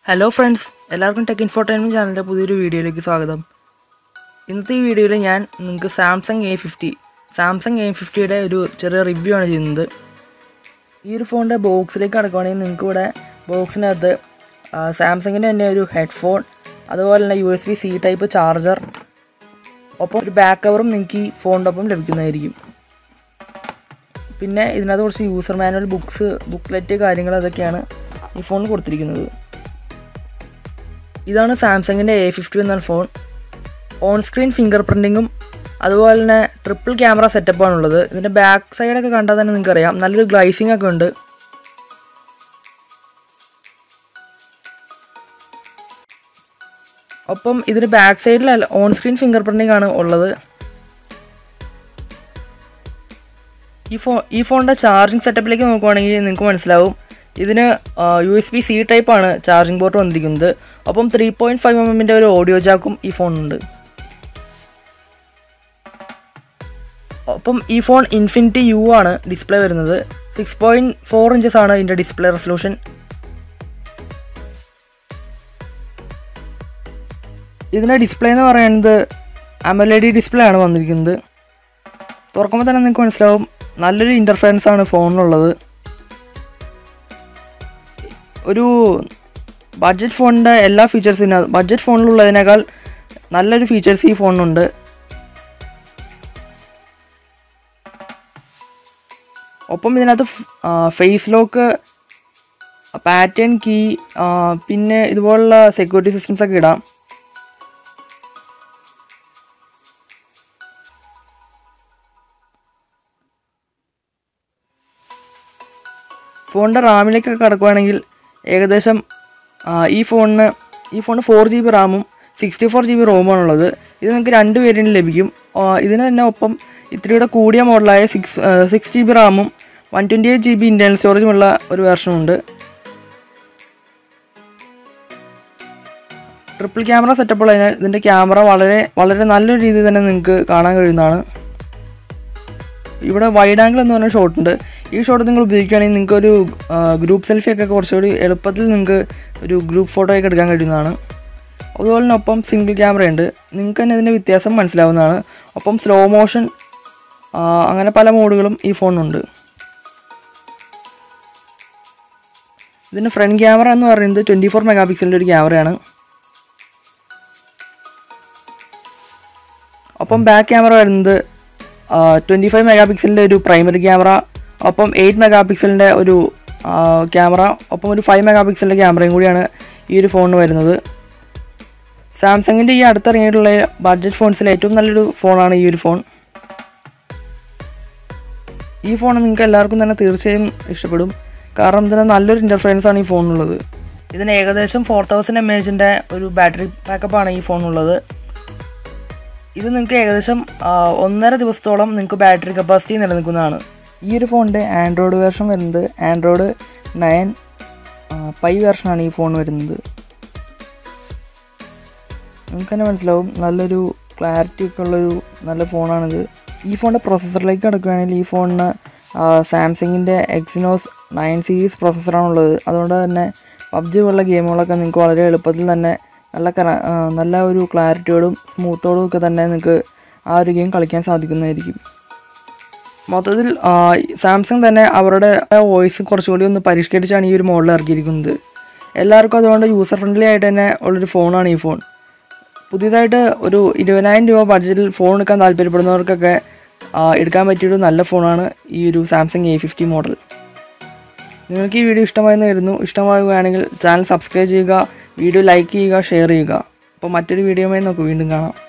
hello friends എല്ലാവർക്കും tech infotainment ചാനലിൻ്റെ പുതിയൊരു വീഡിയോയിലേക്ക് സ്വാഗതം ഇന്നത്തെ ഈ വീഡിയോയിൽ ഞാൻ നിങ്ങൾക്ക് Samsung A fifty Samsung A ഫിഫ്റ്റിയുടെ ഒരു ചെറിയ റിവ്യൂ ആണ് ചെയ്യുന്നത് ഈ ഒരു ഫോണിൻ്റെ ബോക്സിലേക്ക് കടക്കുകയാണെങ്കിൽ നിങ്ങൾക്ക് ഇവിടെ ബോക്സിനകത്ത് സാംസങ്ങിൻ്റെ തന്നെ ഒരു ഹെഡ്ഫോൺ അതുപോലെ തന്നെ U S B C type charger ഒപ്പം ഒരു ബാക്ക് കവറും നിങ്ങൾക്ക് ഈ ഫോണിൻ്റെ ഒപ്പം ലഭിക്കുന്നതായിരിക്കും പിന്നെ ഇതിനകത്ത് കുറച്ച് യൂസർ മാനുവൽ ബുക്സ് ബുക്ക്ലെറ്റ് കാര്യങ്ങൾ അതൊക്കെയാണ് ഈ ഫോണിൽ കൊടുത്തിരിക്കുന്നത് ഇതാണ് സാംസങ്ങിൻ്റെ എ ഫിഫ്റ്റി എന്ന ഫോൺ ഓൺ സ്ക്രീൻ ഫിംഗർ പ്രിൻറ്റിങ്ങും അതുപോലെ തന്നെ ട്രിപ്പിൾ ക്യാമറ സെറ്റപ്പാണുള്ളത് ഇതിൻ്റെ ബാക്ക് സൈഡൊക്കെ കണ്ടാൽ തന്നെ നിങ്ങൾക്കറിയാം നല്ലൊരു ഗ്ലൈസിംഗ് ഒക്കെ ഉണ്ട് ഒപ്പം ഇതിന് ബാക്ക് സൈഡിൽ ഓൺ സ്ക്രീൻ ഫിംഗർ പ്രിൻറ്റിംഗ് ആണ് ഉള്ളത് ഈ ഫോ ഈ ഫോണിൻ്റെ ചാർജിങ് സെറ്റപ്പിലേക്ക് നോക്കുവാണെങ്കിൽ നിങ്ങൾക്ക് മനസ്സിലാവും ഇതിന് യു എസ് ബി സി ടൈപ്പാണ് ചാർജിങ് പോർട്ട് വന്നിരിക്കുന്നത് ഒപ്പം ത്രീ പോയിൻറ്റ് ഫൈവ് എം എമ്മിൻ്റെ ഒരു ഓഡിയോ ജാക്കും ഈ ഫോണിനുണ്ട് ഒപ്പം ഈ ഫോൺ ഇൻഫിനിറ്റി യു ആണ് ഡിസ്പ്ലേ വരുന്നത് സിക്സ് പോയിൻറ്റ് ഫോർ ഇഞ്ചസ് ആണ് ഇതിൻ്റെ ഡിസ്പ്ലേ റെസൊല്യൂഷൻ ഇതിൻ്റെ ഡിസ്പ്ലേ എന്ന് പറയുന്നത് അമലഡി ഡിസ്പ്ലേ ആണ് വന്നിരിക്കുന്നത് തുറക്കുമ്പോൾ തന്നെ നിങ്ങൾക്ക് മനസ്സിലാവും നല്ലൊരു ഇൻ്റർഫറൻസ് ആണ് ഫോണിലുള്ളത് ഒരു ബഡ്ജറ്റ് ഫോണിൻ്റെ എല്ലാ ഫീച്ചേഴ്സിനും ബഡ്ജറ്റ് ഫോണിലുള്ളതിനേക്കാൾ നല്ലൊരു ഫീച്ചേഴ്സ് ഈ ഫോണിനുണ്ട് ഒപ്പം ഇതിനകത്ത് ഫേസ് ലോക്ക് പാറ്റേൺ കീ പിന്നെ ഇതുപോലുള്ള സെക്യൂരിറ്റി സിസ്റ്റംസ് ഒക്കെ ഇടാം ഫോണിൻ്റെ റാമിലേക്കൊക്കെ കടക്കുകയാണെങ്കിൽ ഏകദേശം ഈ ഫോണിന് ഈ ഫോണിന് ഫോർ ജി ബി റാമും സിക്സ്റ്റി ഫോർ ജി ബി റോമാണുള്ളത് ഇത് നിങ്ങൾക്ക് രണ്ട് വേരിയൻറ്റ് ലഭിക്കും ഇതിന് തന്നെ ഒപ്പം ഇത്തിരിയുടെ കൂടിയ മോഡലായ സിക്സ് സിക്സ് ജി ബി റാമും one twenty eight G B internal സ്റ്റോറേജുമുള്ള ഒരു വേർഷനുണ്ട് ട്രിപ്പിൾ ക്യാമറ സെറ്റപ്പ് ഉള്ളതിനാൽ ഇതിൻ്റെ ക്യാമറ വളരെ വളരെ നല്ലൊരു രീതിയിൽ തന്നെ നിങ്ങൾക്ക് കാണാൻ കഴിയുന്നതാണ് ഇവിടെ വൈഡ് ആംഗിൾ എന്ന് പറഞ്ഞ ഷോട്ട് ഉണ്ട് ഈ ഷോട്ട് നിങ്ങൾ ഉപയോഗിക്കുകയാണെങ്കിൽ നിങ്ങൾക്ക് ഒരു ഗ്രൂപ്പ് സെൽഫി ഒക്കെ കുറച്ചുകൂടി എളുപ്പത്തിൽ നിങ്ങൾക്ക് ഒരു ഗ്രൂപ്പ് ഫോട്ടോ ഒക്കെ എടുക്കാൻ കഴിയുന്നതാണ് അതുപോലെ തന്നെ ഒപ്പം സിംഗിൾ ക്യാമറ ഉണ്ട് നിങ്ങൾക്ക് തന്നെ ഇതിൻ്റെ വ്യത്യാസം മനസ്സിലാവുന്നതാണ് ഒപ്പം സ്ലോ മോഷൻ അങ്ങനെ പല മോഡുകളും ഈ ഫോണിനുണ്ട് ഇതിൻ്റെ ഫ്രണ്ട് ക്യാമറ എന്ന് പറയുന്നത് ട്വൻറ്റി ഫോർ മെഗാ പിക്സലിൻ്റെ ഒരു ക്യാമറയാണ് ഒപ്പം ബാക്ക് ക്യാമറ വരുന്നത് ട്വൻറ്റി ഫൈവ് മെഗാ പിക്സലിൻ്റെ ഒരു പ്രൈമറി ക്യാമറ ഒപ്പം എയ്റ്റ് മെഗാ പിക്സലിൻ്റെ ഒരു ക്യാമറ ഒപ്പം ഒരു ഫൈവ് മെഗാ പിക്സലിൻ്റെ ക്യാമറയും കൂടിയാണ് ഈ ഒരു ഫോണിന് വരുന്നത് സാംസങ്ങിൻ്റെ ഈ അടുത്തിറങ്ങിയിട്ടുള്ള ബഡ്ജറ്റ് ഫോൺസിൽ ഏറ്റവും നല്ലൊരു ഫോണാണ് ഈ ഒരു ഫോൺ ഈ ഫോൺ നിങ്ങൾക്ക് എല്ലാവർക്കും തന്നെ തീർച്ചയായും ഇഷ്ടപ്പെടും കാരണം ഇതിന് നല്ലൊരു ഇൻ്റർഫറൻസ് ആണ് ഈ ഫോണിനുള്ളത് ഇതിന് ഏകദേശം ഫോർ തൗസൻഡ് എം എച്ചിൻ്റെ ഒരു ബാറ്ററി ബാക്കപ്പാണ് ഈ ഫോണിനുള്ളത് ഇത് നിങ്ങൾക്ക് ഏകദേശം ഒന്നര ദിവസത്തോളം നിങ്ങൾക്ക് ബാറ്ററി കപ്പാസിറ്റി നിലനിൽക്കുന്നതാണ് ഈ ഒരു ഫോണിൻ്റെ ആൻഡ്രോയിഡ് വേർഷൻ വരുന്നത് ആൻഡ്രോയിഡ് നയൻ പൈ വേർഷനാണ് ഈ ഫോൺ വരുന്നത് നിങ്ങൾക്ക് തന്നെ മനസ്സിലാവും നല്ലൊരു ക്ലാരിറ്റി ഒക്കെ ഉള്ളൊരു നല്ല ഫോണാണിത് ഈ ഫോണിൻ്റെ പ്രൊസസ്സറിലേക്ക് കിടക്കുകയാണെങ്കിൽ ഈ ഫോണിന് സാംസങ്ങിൻ്റെ എക്സിനോസ് നയൻ സീരീസ് പ്രൊസസ്സറാണുള്ളത് അതുകൊണ്ട് തന്നെ പബ്ജി പോലുള്ള ഗെയിമുകളൊക്കെ നിങ്ങൾക്ക് വളരെ എളുപ്പത്തിൽ തന്നെ നല്ല നല്ല ഒരു ക്ലാരിറ്റിയോടും സ്മൂത്തോടും ഒക്കെ തന്നെ നിങ്ങൾക്ക് ആ ഒരു ഗെയിം കളിക്കാൻ സാധിക്കുന്നതായിരിക്കും മൊത്തത്തിൽ സാംസങ് തന്നെ അവരുടെ വോയിസ് കുറച്ചുകൂടി ഒന്ന് പരിഷ്കരിച്ചാണ് ഈ ഒരു മോഡൽ ഇറക്കിയിരിക്കുന്നത് എല്ലാവർക്കും അതുകൊണ്ട് യൂസർ ഫ്രണ്ട്ലി ആയിട്ട് തന്നെ ഉള്ളൊരു ഫോണാണ് ഈ ഫോൺ പുതിയതായിട്ട് ഒരു ഇരുപതിനായിരം രൂപ ബഡ്ജറ്റിൽ ഫോൺ എടുക്കാൻ താല്പര്യപ്പെടുന്നവർക്കൊക്കെ എടുക്കാൻ പറ്റിയൊരു നല്ല ഫോണാണ് ഈ ഒരു സാംസങ് എ ഫിഫ്റ്റി മോഡൽ നിങ്ങൾക്ക് ഈ വീഡിയോ ഇഷ്ടമായെന്ന് കരുതുന്നു ഇഷ്ടമാകുകയാണെങ്കിൽ ചാനൽ സബ്സ്ക്രൈബ് ചെയ്യുക വീഡിയോ ലൈക്ക് ചെയ്യുക ഷെയർ ചെയ്യുക അപ്പോൾ മറ്റൊരു വീഡിയോയുമായി നമുക്ക് വീണ്ടും കാണാം